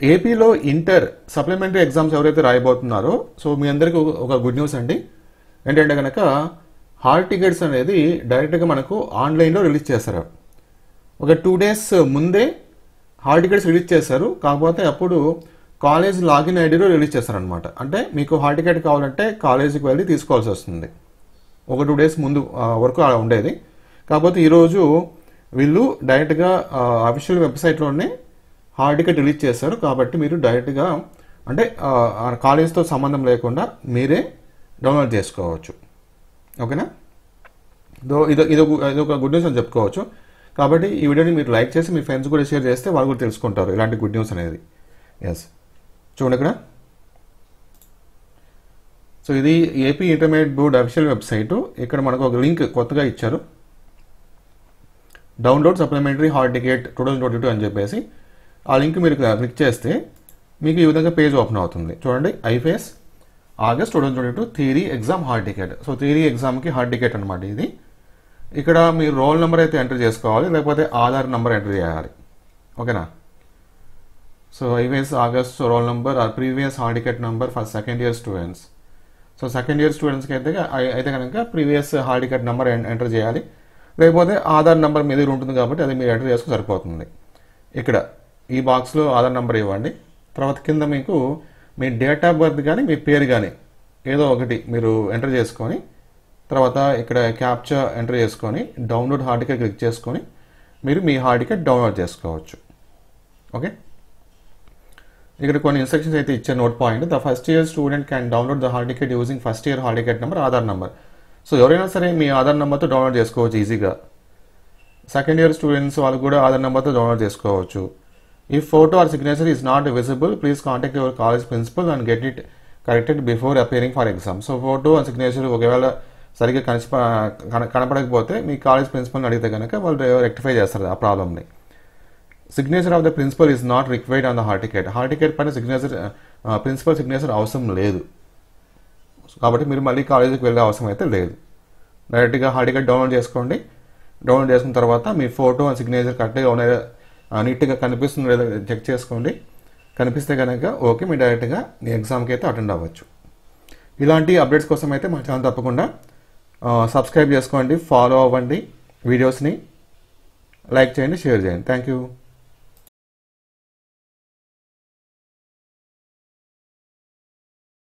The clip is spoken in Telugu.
ఏపీలో ఇంటర్ సప్లిమెంటరీ ఎగ్జామ్స్ ఎవరైతే రాయబోతున్నారో సో మీ అందరికీ ఒక- ఒక గుడ్ న్యూస్ అండి ఏంటంటే కనుక హాల్ టికెట్స్ అనేది డైరెక్ట్గా మనకు ఆన్లైన్లో రిలీజ్ చేస్తారు ఒక టూ డేస్ ముందే హాల్ టికెట్స్ రిలీజ్ చేశారు కాకపోతే అప్పుడు కాలేజ్ లాగిన్ ఐడిలో రిలీజ్ చేస్తారనమాట అంటే మీకు హాల్ టికెట్ కావాలంటే కాలేజీకి వెళ్ళి తీసుకోవాల్సి వస్తుంది ఒక టూ డేస్ ముందు ఆ, వరకు అలా ఉండేది కాకపోతే ఈరోజు వీళ్ళు డైరెక్ట్గా అఫీషియల్ వెబ్సైట్లోనే హాల్ టికెట్ రిలీజ్ చేశారు కాబట్టి మీరు డైరెక్ట్గా అంటే ఆ, ఆ కాలేజ్తో సంబంధం లేకుండా మీరే డౌన్లోడ్ చేసుకోవచ్చు ఓకేనా దో ఇది ఇది ఒక- ఇది ఒక గుడ్ న్యూస్ అని చెప్పుకోవచ్చు కాబట్టి ఈ వీడియోని మీరు లైక్ చేసి మీ ఫ్రెండ్స్ కూడా షేర్ చేస్తే వాళ్ళు కూడా తెలుసుకుంటారు ఇలాంటి గుడ్ న్యూస్ అనేది ఎస్ చూడండి ఇక్కడ సో ఇది AP intermediate board official website ఇక్కడ మనకు ఒక లింక్ కొత్తగా ఇచ్చారు download supplementary hall ticket two thousand twenty two అని చెప్పేసి ఆ లింక్ మీరు క్లిక్ చేస్తే మీకు ఈ విధంగా పేజ్ ఓపెన్ అవుతుంది చూడండి ఐఫేస్ August two thousand twenty two theory exam hall ticket so theory ఎగ్జామ్కి హాల్ టికెట్ అనమాట ఇది ఇక్కడ మీరు రోల్ నెంబర్ అయితే ఎంటర్ చేసుకోవాలి లేకపోతే ఆధార్ నెంబర్ ఎంటర్ చేయాలి ఓకేనా సో ఐవేస్ August roll number or previous hall ticket number for second year students so second year స్టూడెంట్స్కి అయితే అయి- అయితే కనుక previous hall ticket number enter చేయాలి లేకపోతే ఆధార్ నెంబర్ మీ దగ్గర ఉంటుంది కాబట్టి అది మీరు ఎంటర్ చేసుకుని సరిపోతుంది ఇక్కడ ఈ బాక్స్లో ఆధార్ నెంబర్ ఇవ్వండి తర్వాత కింద మీకు మీ డేట్ ఆఫ్ బర్త్ కానీ మీ పేరు కానీ ఏదో ఒకటి మీరు ఎంటర్ చేసుకొని తర్వాత ఇక్కడ క్యాప్చా ఎంటర్ చేసుకొని డౌన్లోడ్ హాల్ టికెట్ క్లిక్ చేసుకొని మీరు మీ హాల్ టికెట్ డౌన్లోడ్ చేసుకోవచ్చు ఓకే ఇక్కడ కొన్ని ఇన్స్ట్రక్షన్స్ అయితే ఇచ్చే note point the first year student can download the hall ticket using first year hall ticket number Aadhaar number so ఎవరైనా సరే మీ ఆధార్ నెంబర్తో డౌన్లోడ్ చేసుకోవచ్చు ఈజీగా సెకండ్ ఇయర్ స్టూడెంట్స్ వాళ్ళు కూడా ఆధార్ నెంబర్తో డౌన్లోడ్ చేసుకోవచ్చు ఈ photo or signature is not visible please contact your college principal and get it corrected before appearing for exam so photo and signature ఒకవేళ సరిగ్గా కనిప కన- కనపడకపోతే మీ కాలేజ్ ప్రిన్సిపల్ని అడిగితే కనుక వాళ్ళు రెక్టిఫై చేస్తారు ఆ ప్రాబ్లమ్ని signature of the principal is not required on the hall ticket hall ticket పైన సిగ్నేచర్ ప్రిన్సిపల్ సిగ్నేచర్ అవసరం లేదు కాబట్టి మీరు మళ్ళీ కాలేజీకి వెళ్ళే అవసరం అయితే లేదు డైరెక్ట్గా హాల్ టికెట్ డౌన్లోడ్ చేసుకోండి డౌన్లోడ్ చేసుకున్న తర్వాత మీ ఫోటో అండ్ సిగ్నేచర్ కరెక్ట్గా ఉన్నాయో నీట్గా కనిపిస్తుందో లేదో చెక్ చేసుకోండి కనిపిస్తే కనుక ఓకే మీరు డైరెక్ట్గా మీ ఎగ్జామ్కి అయితే అటెండ్ అవ్వచ్చు ఇలాంటి అప్డేట్స్ కోసం అయితే మా ఛానల్ తప్పకుండా సబ్స్క్రైబ్ చేసుకోండి ఫాలో అవ్వండి వీడియోస్ని లైక్ చేయండి షేర్ చేయండి థ్యాంక్ యూ